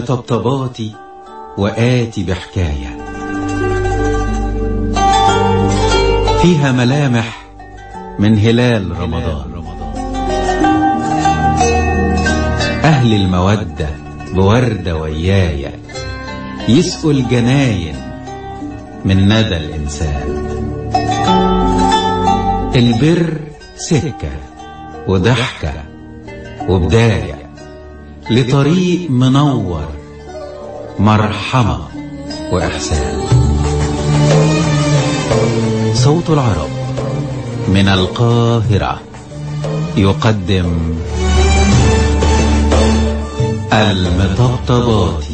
طبطباتي وآتي بحكاية فيها ملامح من هلال رمضان أهل المودة بوردة ويايا يسقوا الجناين من ندى الإنسان البر سكة وضحكة وبداية لطريق منور مرحمة وإحسان صوت العرب من القاهرة يقدم المطبطباتي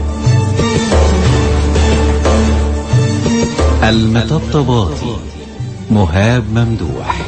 المطبطباتي مهاب ممدوح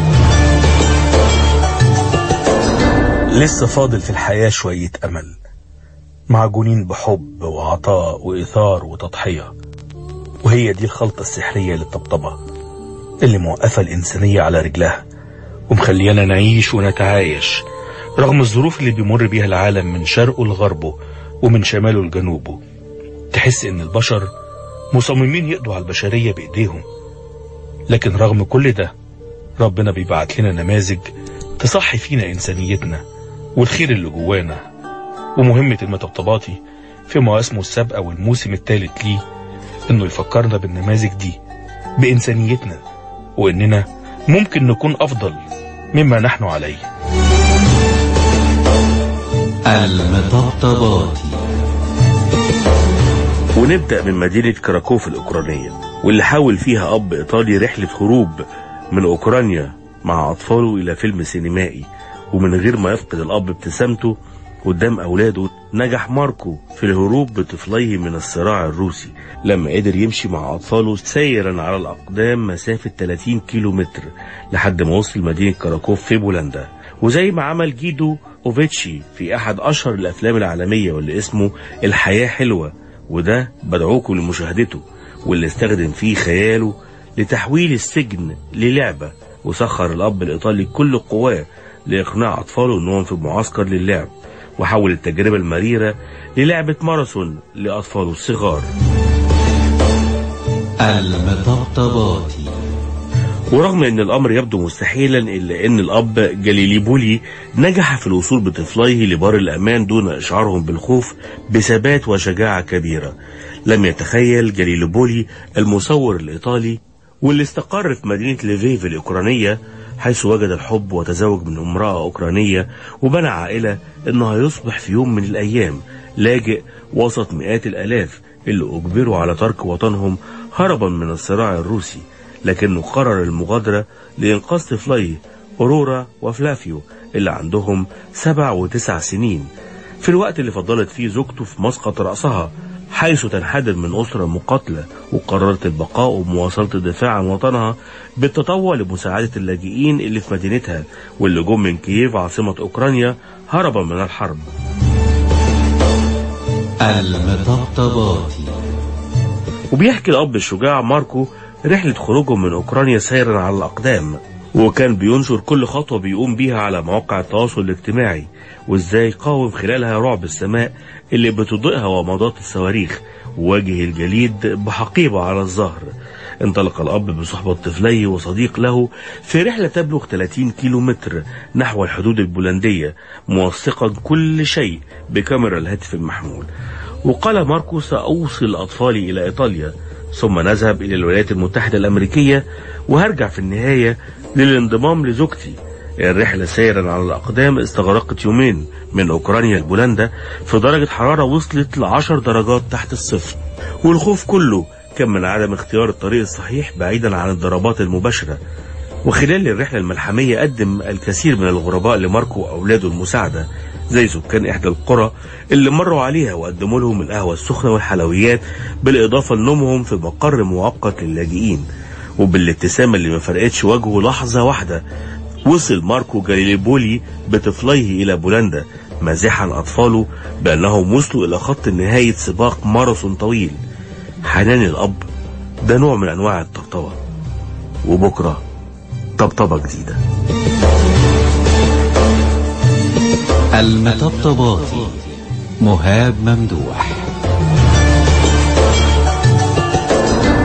لسه فاضل في الحياة شوية أمل معجونين بحب وعطاء وإثار وتضحية وهي دي الخلطة السحرية للطبطبة اللي موقفة الإنسانية على رجلها ومخليانا نعيش ونتعايش رغم الظروف اللي بيمر بيها العالم من شرقه لغربه ومن شماله لجنوبه تحس إن البشر مصممين يقضوا على البشرية بإيديهم لكن رغم كل ده ربنا بيبعت لنا نماذج تصحي فينا إنسانيتنا والخير اللي جوانا ومهمة المطبطباتي في مواسمه السابقة والموسم الثالث ليه إنه يفكرنا بالنماذج دي بإنسانيتنا وإننا ممكن نكون أفضل مما نحن عليه المطبطباتي ونبدأ من مدينة كراكوف الأوكرانية واللي حاول فيها أب إيطالي رحلة هروب من أوكرانيا مع أطفاله إلى فيلم سينمائي ومن غير ما يفقد الأب ابتسامته قدام أولاده نجح ماركو في الهروب بطفليه من الصراع الروسي لما قدر يمشي مع أطفاله سيرا على الأقدام مسافة 30 كيلو متر لحد ما وصل مدينة كراكوف في بولندا وزي ما عمل جيدو أوفيتشي في أحد أشهر الأفلام العالمية واللي اسمه الحياة حلوة وده بدعوكم لمشاهدته واللي استخدم فيه خياله لتحويل السجن للعبة وسخر الأب الإيطالي كل قواه لإقناع أطفاله أنهم في معسكر للعب وحول التجربة المريرة للعبة ماراثون لأطفاله الصغار المطبطباتي ورغم ان الامر يبدو مستحيلا الا ان الاب جليلي بولي نجح في الوصول بطفليه لبار الامان دون اشعارهم بالخوف بثبات وشجاعة كبيرة لم يتخيل جليلي بولي المصور الايطالي واللي استقر في مدينة ليفيف الاوكرانية حيث وجد الحب وتزوج من امرأة اوكرانية وبنى عائلة انه هيصبح في يوم من الايام لاجئ وسط مئات الالاف اللي اجبروا على ترك وطنهم هربا من الصراع الروسي لكنه قرر المغادرة لإنقاذ طفليه أورورا وفلافيو اللي عندهم سبع وتسع سنين في الوقت اللي فضلت فيه زوجته في مسقط رأسها حيث تنحدر من أسرة مقاتلة وقررت البقاء ومواصلة الدفاع عن وطنها بالتطوع لمساعدة اللاجئين اللي في مدينتها واللي جم من كييف عاصمة أوكرانيا هربا من الحرب المطبطباتي وبيحكي الأب الشجاع ماركو رحلة خروجهم من أوكرانيا سيرا على الأقدام وكان بينشر كل خطوة بيقوم بيها على مواقع التواصل الاجتماعي وازاي قاوم خلالها رعب السماء اللي بتضيئها ومضات الصواريخ وواجه الجليد بحقيبة على الظهر انطلق الأب بصحبة طفليه وصديق له في رحلة تبلغ 30 كيلو متر نحو الحدود البولندية موثقا كل شيء بكاميرا الهاتف المحمول وقال ماركو سأوصل أطفالي إلى إيطاليا ثم نذهب إلى الولايات المتحدة الأمريكية وهرجع في النهاية للانضمام لزوجتي الرحلة سيرا على الأقدام استغرقت يومين من أوكرانيا لبولندا في درجة حرارة وصلت لعشر درجات تحت الصفر والخوف كله كان من عدم اختيار الطريق الصحيح بعيدا عن الضربات المباشرة وخلال الرحلة الملحمية قدم الكثير من الغرباء لماركو وأولاده المساعدة زي سكان إحدى القرى اللي مروا عليها وقدموا لهم القهوة السخنة والحلويات بالإضافة لنومهم في مقر مؤقت للاجئين وبالابتسامة اللي ما فرقتش وجهه لحظة واحدة وصل ماركو جاليليبولي بطفليه إلى بولندا مازحا أطفاله بأنهم وصلوا إلى خط نهاية سباق ماراثون طويل حنان الأب ده نوع من أنواع الطبطبة وبكرة طبطبة جديدة المطبطباتي مهاب ممدوح